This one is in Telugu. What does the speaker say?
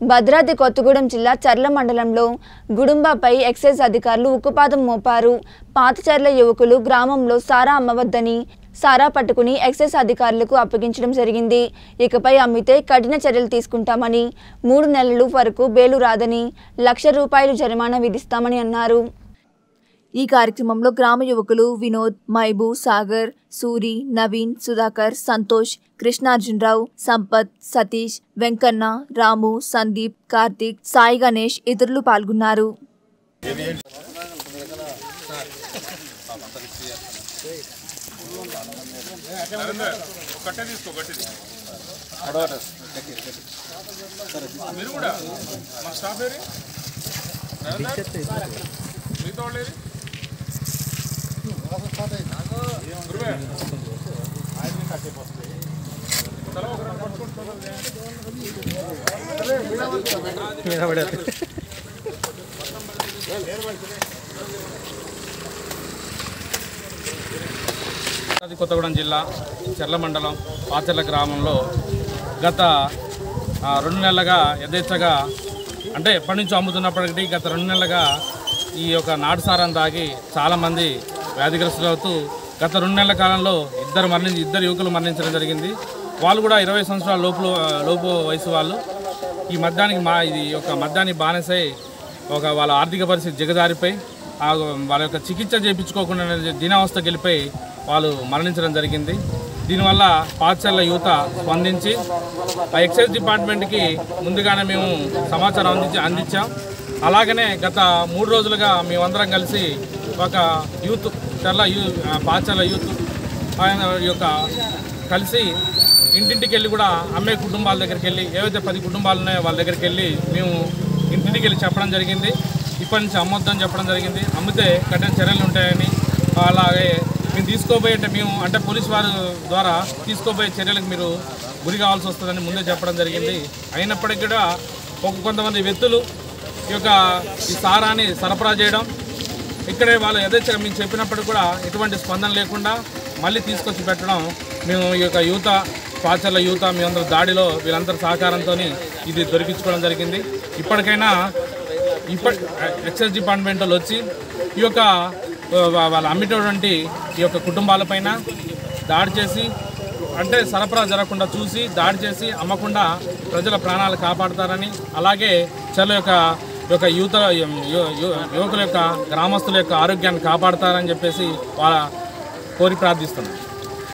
భద్రాద్రి కొత్తగూడెం జిల్లా చర్ల మండలంలో గుడుంబాపై ఎక్సైజ్ అధికారులు ఉక్కుపాదం మోపారు పాతచర్ల యువకులు గ్రామంలో సారా అమ్మవద్దని సారా పట్టుకుని ఎక్సైజ్ అధికారులకు అప్పగించడం జరిగింది ఇకపై అమ్మితే కఠిన చర్యలు తీసుకుంటామని మూడు నెలలు వరకు బేలు రాదని లక్ష రూపాయలు జరిమానా విధిస్తామని అన్నారు ఈ కార్యక్రమంలో గ్రామ యువకులు వినోద్ మైబూ సాగర్ సూరి నవీన్ సుధాకర్ సంతోష్ కృష్ణార్జునరావు సంపత్ సతీష్ వెంకన్న రాము సందీప్ కార్తీక్ సాయి గణేష్ ఇతరులు పాల్గొన్నారు మీరు కూడా మా స్టాఫ్ ఏరి మిగతా వాళ్ళు ఏరి గురువే తల ఒక రెండు పట్టుకుంటున్నారు అది కొత్తగూడెం జిల్లా చెర్ల మండలం పాచెర్ల గ్రామంలో గత ఆ, రెండు నెలలుగా యథేచ్ఛగా అంటే ఎప్పటి నుంచో అమ్ముతున్నప్పటికీ గత రెండు నెలలుగా ఈ యొక్క నాటుసారం తాగి చాలామంది వ్యాధిగ్రస్తులు అవుతూ గత రెండు నెలల కాలంలో ఇద్దరు మరణించి ఇద్దరు యువకులు మరణించడం జరిగింది వాళ్ళు కూడా ఇరవై సంవత్సరాల లోపు లోపు వయసు వాళ్ళు ఈ మద్యానికి మా ఇది ఒక మద్యానికి బానిసై ఒక వాళ్ళ ఆర్థిక పరిస్థితి దిగజారిపోయి ఆ వాళ్ళ యొక్క చికిత్స చేయించుకోకుండా దీనావస్థకి వెళ్ళిపోయి వాళ్ళు మరణించడం జరిగింది దీనివల్ల పాఠశాల యువత స్పందించి ఆ ఎక్సైజ్ డిపార్ట్మెంట్కి ముందుగానే మేము సమాచారం అందించి అందించాం అలాగనే గత మూడు రోజులుగా మేమందరం కలిసి ఒక యూత్ చర్ల యూ పాఠశాల యూత్ ఆయన యొక్క కలిసి ఇంటింటికి వెళ్ళి కూడా అమ్మే కుటుంబాల దగ్గరికి వెళ్ళి ఏవైతే పది కుటుంబాలు ఉన్నాయో వాళ్ళ దగ్గరికి వెళ్ళి మేము ఇంటింటికి వెళ్ళి చెప్పడం జరిగింది ఇప్పటి నుంచి అమ్మొద్దని చెప్పడం జరిగింది అమ్మితే కఠిన చర్యలు ఉంటాయని అలాగే మేము తీసుకోబోయే అంటే మేము అంటే పోలీస్ వారి ద్వారా తీసుకోబోయే చర్యలకు మీరు గురి కావాల్సి వస్తుందని ముందే చెప్పడం జరిగింది అయినప్పటికీ కూడా ఒక కొంతమంది వ్యక్తులు ఈ యొక్క ఈ సారాన్ని సరఫరా చేయడం ఇక్కడే వాళ్ళు యథేచ్ఛగా మీకు చెప్పినప్పటికీ కూడా ఎటువంటి స్పందన లేకుండా మళ్ళీ తీసుకొచ్చి పెట్టడం మేము ఈ యొక్క యువత పాచర్ల యువత మీ అందరూ దాడిలో వీళ్ళందరి సహకారంతో ఇది దొరికించుకోవడం జరిగింది ఇప్పటికైనా ఇప్పటి ఎక్సైజ్ డిపార్ట్మెంట్ వాళ్ళు వచ్చి ఈ యొక్క ఆ, వా- వాళ్ళు అమ్మేటటువంటి ఈ యొక్క కుటుంబాలపైన దాడి చేసి అంటే సరఫరా జరగకుండా చూసి దాడి చేసి అమ్మకుండా ప్రజల ప్రాణాలు కాపాడతారని అలాగే చల యొక్క యొక్క యువత యు- యు- యువకుల యొక్క గ్రామస్తుల యొక్క ఆరోగ్యాన్ని కాపాడతారని చెప్పేసి వాళ్ళ కోరి ప్రార్థిస్తున్నాను